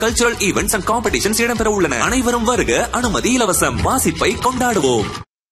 cultural events and competitions இடம்பெற உள்ளன அனைவரும் வருக அனுமதி இலவசம் வாசிப்பை கொண்டாடுவோம்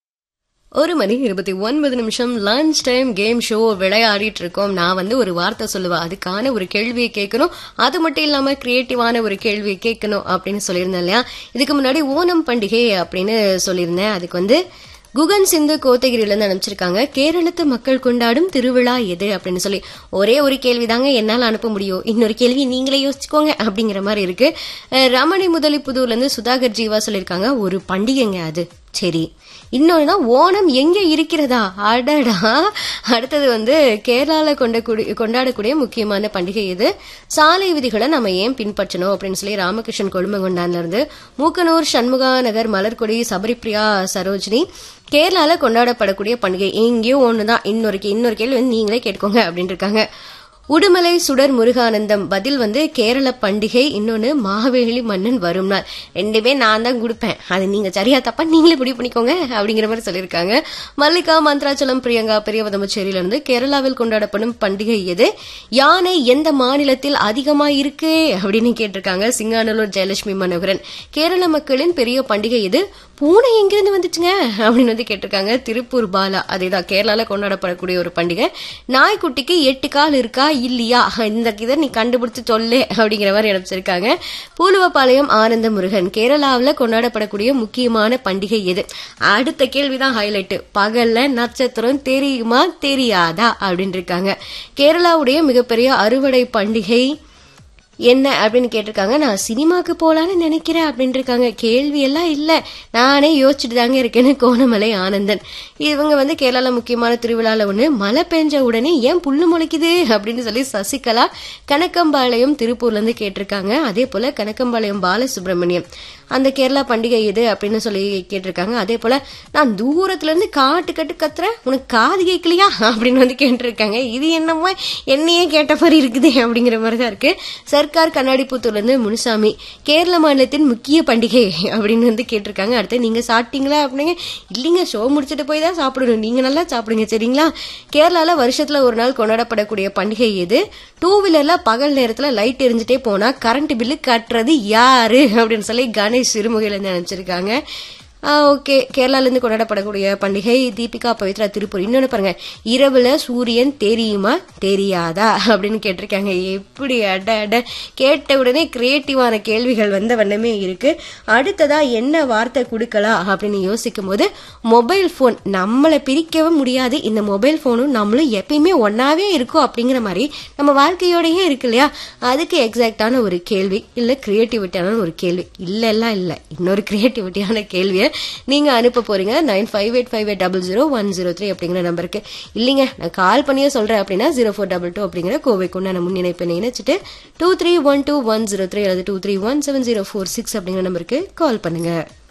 ஒரு மணி இருபத்தி ஒன்பது நிமிஷம் லஞ்ச் டைம் கேம் ஷோ விளையாடிட்டு இருக்கோம் நான் வந்து ஒரு வார்த்தை சொல்லுவேன் அதுக்கான ஒரு கேள்வியை கேட்கணும் அது மட்டும் இல்லாம கிரியேட்டிவான ஒரு கேள்வியை கேட்கணும் அப்படின்னு சொல்லியிருந்தேன் இல்லையா இதுக்கு முன்னாடி ஓணம் பண்டிகை அப்படின்னு சொல்லியிருந்தேன் அதுக்கு வந்து குகன் சிந்து கோத்தகிரில இருந்து அனுப்பிச்சிருக்காங்க கேரளத்து மக்கள் கொண்டாடும் திருவிழா எது அப்படின்னு சொல்லி ஒரே ஒரு கேள்வி தாங்க என்னால அனுப்ப முடியும் இன்னொரு கேள்வி நீங்களே யோசிச்சுக்கோங்க அப்படிங்கிற மாதிரி இருக்கு அஹ் ரமணி முதலிப்புதூர்ல இருந்து சுதாகர் ஜீவா சொல்லியிருக்காங்க ஒரு பண்டிகைங்க அது சரி இன்னொன்னா ஓணம் எங்க இருக்கிறதா அடடா அடுத்தது வந்து கேரளால கொண்ட கூடி- கொண்டாடக்கூடிய முக்கியமான பண்டிகை இது சாலை விதிகளை நம்ம ஏன் பின்பற்றணும் அப்படின்னு சொல்லி ராமகிருஷ்ணன் கொழுமங்கொண்டான்ல இருந்து மூக்கனூர் சண்முகா நகர் மலர்கொடி சபரிப்ரியா சரோஜினி கேரளால கொண்டாடப்படக்கூடிய பண்டிகை எங்கேயோ ஒண்ணுதான் இன்னொரு கே- இன்னொரு கேள்வி வந்து நீங்களே கேட்டுக்கோங்க அப்படின்னு இருக்காங்க உடுமலை சுடர் முருகானந்தம் பதில் வந்து கேரள பண்டிகை இன்னொன்னு மாவேலி மன்னன் வரும் நாள் ரெண்டுமே நான் தான் கொடுப்பேன் அது நீங்க சரியா தப்பா நீங்களே முடிவு பண்ணிக்கோங்க அப்படிங்கிற மாதிரி சொல்லியிருக்காங்க மல்லிகா மந்த்ராச்சலம் பிரியங்கா பெரியவதமச்சேரியில இருந்து கேரளாவில் கொண்டாடப்படும் பண்டிகை எது யானை எந்த மாநிலத்தில் அதிகமா இருக்கு அப்படின்னு கேட்டிருக்காங்க சிங்கானல்லூர் ஜெயலட்சுமி மனோகரன் கேரள மக்களின் பெரிய பண்டிகை எது பூனை எங்கிருந்து வந்துச்சுங்க அப்படின்னு வந்து கேட்டிருக்காங்க திருப்பூர் பாலா அதேதான் கேரளால கொண்டாடப்படக்கூடிய ஒரு பண்டிகை நாய்க்குட்டிக்கு எட்டு கால் இருக்கா இல்லையா இந்த இதை நீ கண்டுபிடிச்சு சொல்லு அப்படிங்கிற மாதிரி அனுப்பிச்சிருக்காங்க பூலுவப்பாளையம் ஆனந்த முருகன் கேரளாவில் கொண்டாடப்படக்கூடிய முக்கியமான பண்டிகை எது அடுத்த கேள்விதான் ஹைலைட் பகல்ல நட்சத்திரம் தெரியுமா தெரியாதா அப்படின்னு இருக்காங்க கேரளாவுடைய மிகப்பெரிய அறுவடை பண்டிகை என்ன அப்படின்னு கேட்டிருக்காங்க நான் சினிமாக்கு போலான்னு நினைக்கிறேன் அப்படின்னு இருக்காங்க கேள்வி எல்லாம் இல்ல நானே யோசிச்சுட்டு தாங்க இருக்கேன்னு கோணமலை ஆனந்தன் இவங்க வந்து கேரளால முக்கியமான திருவிழால ஒண்ணு மழை பெஞ்ச உடனே ஏன் புல்லு முளைக்குது அப்படின்னு சொல்லி சசிகலா கனக்கம்பாளையம் திருப்பூர்ல இருந்து கேட்டிருக்காங்க அதே போல கனக்கம்பாளையம் பாலசுப்ரமணியம் அந்த கேரளா பண்டிகை எது அப்படின்னு சொல்லி கேட்டிருக்காங்க அதே போல நான் தூரத்துல இருந்து காட்டு கட்டு கத்துறேன் உனக்கு காது கேட்கலையா அப்படின்னு வந்து கேட்டிருக்காங்க இது என்னமோ என்னையே கேட்ட மாதிரி இருக்குது அப்படிங்கிற மாதிரி தான் இருக்கு சர்க்கார் கண்ணாடிப்புத்தூர்ல இருந்து முனுசாமி கேரள மாநிலத்தின் முக்கிய பண்டிகை அப்படின்னு வந்து கேட்டிருக்காங்க அடுத்து நீங்க சாப்பிட்டீங்களா அப்படிங்க இல்லைங்க ஷோ முடிச்சுட்டு போய் தான் சாப்பிடணும் நீங்க நல்லா சாப்பிடுங்க சரிங்களா கேரளால வருஷத்துல ஒரு நாள் கொண்டாடப்படக்கூடிய பண்டிகை எது டூ வீலர்ல பகல் நேரத்துல லைட் எரிஞ்சுட்டே போனா கரண்ட் பில்லு கட்டுறது யாரு அப்படின்னு சொல்லி கணேஷ் சிறுமுகையில இருந்து நினைச்சிருக்காங்க ஓகே கேரளால இருந்து கொண்டாடப்படக்கூடிய பண்டிகை தீபிகா பவித்ரா திருப்பூர் இன்னொன்னு பாருங்க இரவுல சூரியன் தெரியுமா தெரியாதா அப்படின்னு கேட்டிருக்காங்க எப்படி அட அட கேட்ட உடனே கிரியேட்டிவான கேள்விகள் வந்த வண்ணமே இருக்கு அடுத்ததா என்ன வார்த்தை கொடுக்கலாம் அப்படின்னு யோசிக்கும் போது மொபைல் போன் நம்மளை பிரிக்கவே முடியாது இந்த மொபைல் போனும் நம்மளும் எப்பயுமே ஒன்னாவே இருக்கும் அப்படிங்கிற மாதிரி நம்ம வாழ்க்கையோடயே இருக்கு இல்லையா அதுக்கு எக்ஸாக்டான ஒரு கேள்வி இல்ல கிரியேட்டிவிட்டியான ஒரு கேள்வி இல்ல எல்லாம் இல்ல இன்னொரு கிரியேட்டிவிட்டியான கேள்வியை நீங்க அனுப்ப போறீங்க nine five eight five eight double zero one zero three அப்படிங்கிற நம்பருக்கு இல்லைங்க நான் கால் பண்ணியே சொல்றேன் அப்படின்னா ஜீரோ ஃபோர் டபுள் டூ அப்படிங்கிற கோவைக்கு உண்டான முன்னிணைப்பை இணைச்சிட்டு two three one two one zero three அல்லது two three one seven zero four six அப்படிங்கிற நம்பருக்கு கால் பண்ணுங்க